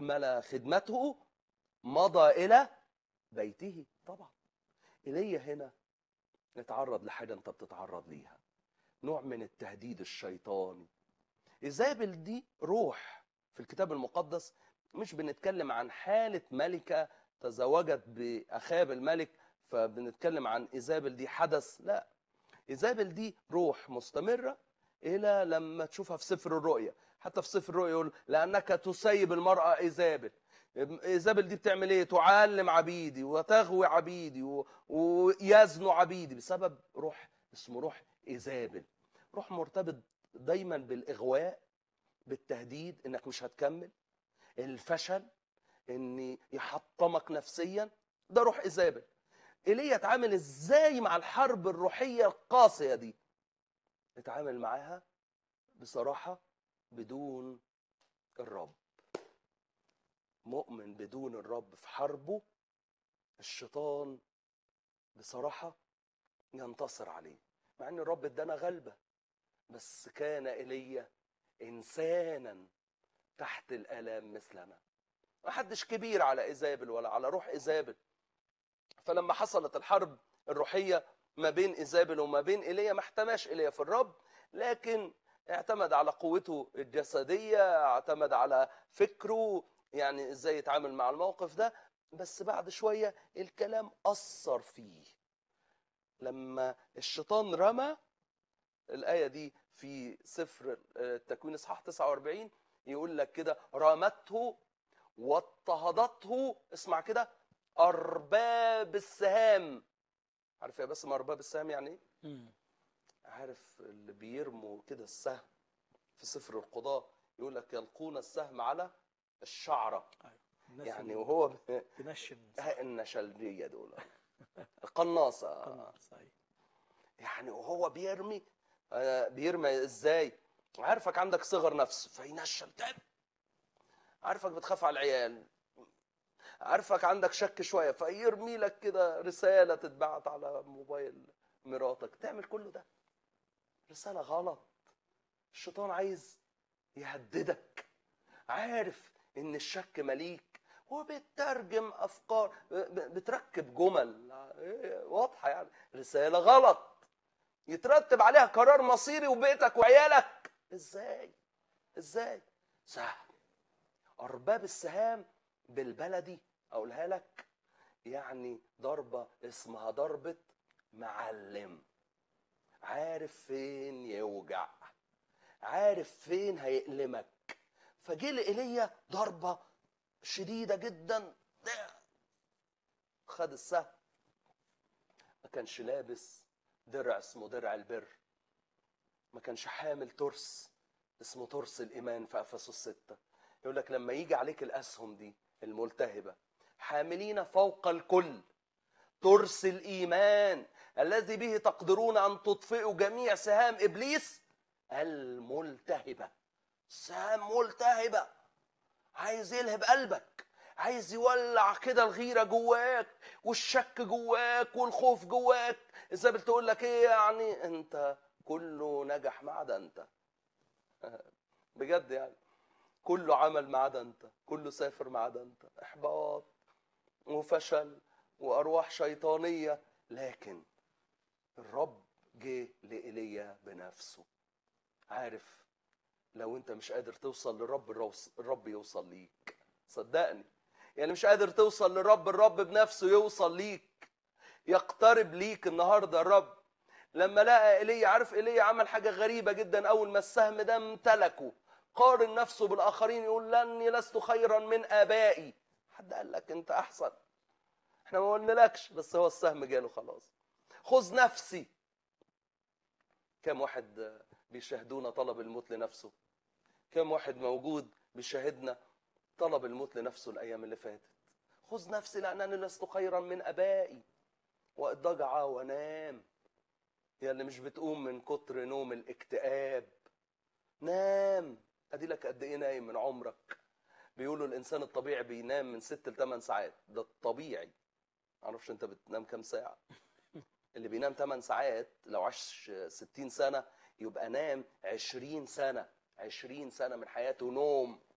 واكمل خدمته مضى الى بيته طبعا ايليا هنا اتعرض لحاجه انت بتتعرض ليها نوع من التهديد الشيطاني ايزابل دي روح في الكتاب المقدس مش بنتكلم عن حاله ملكه تزوجت باخاب الملك فبنتكلم عن ايزابل دي حدث لا ايزابل دي روح مستمره الى لما تشوفها في سفر الرؤيا حتى في سفر الرؤيا يقول لانك تسيب المراه ايزابل ايزابل دي بتعمل ايه تعلم عبيدي وتغوي عبيدي و... ويزنوا عبيدي بسبب روح اسمه روح ايزابل روح مرتبط دايما بالاغواء بالتهديد انك مش هتكمل الفشل ان يحطمك نفسيا ده روح ايزابل ايليا اتعامل ازاي مع الحرب الروحيه القاسيه دي اتعامل معاها بصراحه بدون الرب مؤمن بدون الرب في حربه الشيطان بصراحه ينتصر عليه مع ان الرب ادانا غلبه بس كان ايليا انسانا تحت الالام مثلنا ما حدش كبير على ايزابل ولا على روح ايزابل فلما حصلت الحرب الروحيه ما بين ايزابل وما بين ايليا ما احتماش ايليا في الرب لكن اعتمد على قوته الجسديه اعتمد على فكره يعني ازاي يتعامل مع الموقف ده بس بعد شويه الكلام اثر فيه لما الشيطان رمى الايه دي في سفر التكوين اصحاح 49 يقول لك كده رمته واضطهدته اسمع كده ارباب السهام عارف يا باسم ارباب السهام يعني ايه مم. عارف اللي بيرموا كده السهم في سفر القضاء يقول لك يلقون السهم على الشعره الناس يعني اللي وهو ب- بنشن النشلجيه دول القناصه قناص أيوة. يعني وهو بيرمي آه، بيرمي ازاي عارفك عندك صغر نفس فينشل تاب عارفك بتخاف على العيال عارفك عندك شك شويه فيرمي لك كده رساله تتبعت على موبايل مراتك تعمل كله ده رساله غلط الشيطان عايز يهددك عارف ان الشك مليك وبترجم افكار ب- بتركب جمل واضحه يعني رساله غلط يترتب عليها قرار مصيري وبيتك وعيالك ازاي ازاي سهل ارباب السهام بالبلدي اقولها لك يعني ضربه اسمها ضربه معلم عارف فين يوجع عارف فين هيألمك فجه لإيليا ضربه شديده جدا خد السهم ما كانش لابس درع اسمه درع البر ما كانش حامل ترس اسمه ترس الايمان في افسس الستة يقول لك لما يجي عليك الاسهم دي الملتهبه حاملين فوق الكل ترس الايمان الذي به تقدرون ان تطفئوا جميع سهام ابليس الملتهبه سهام ملتهبه عايز يلهب قلبك عايز يولع كده الغيره جواك والشك جواك والخوف جواك الزبل تقول لك ايه يعني انت كله نجح ما عدا انت بجد يعني كله عمل ما عدا انت كله سافر ما عدا انت احباط وفشل وارواح شيطانيه لكن الرب جه لايليا بنفسه عارف لو انت مش قادر توصل للرب الروس- الرب يوصل ليك صدقني يعني مش قادر توصل للرب الرب بنفسه يوصل ليك يقترب ليك النهارده الرب لما لقى ايليا عارف ايليا عمل حاجه غريبه جدا اول ما السهم ده امتلكه قارن نفسه بالاخرين يقول لاني لست خيرا من ابائي حد قال لك انت احسن احنا ما قلنالكش بس هو السهم جاله خلاص خذ نفسي كم واحد بيشاهدونا طلب الموت لنفسه كم واحد موجود بيشاهدنا طلب الموت لنفسه الايام اللي فاتت خذ نفسي لانني لست خيرا من ابائي واضطجع ونام يا اللي مش بتقوم من كتر نوم الاكتئاب نام ادي لك قد ايه نايم من عمرك بيقولوا الانسان الطبيعي بينام من ست ل 8 ساعات ده الطبيعي معرفش انت بتنام كام ساعه اللي بينام 8 ساعات لو عاش 60 سنه يبقى نام 20 سنه 20 سنه من حياته نوم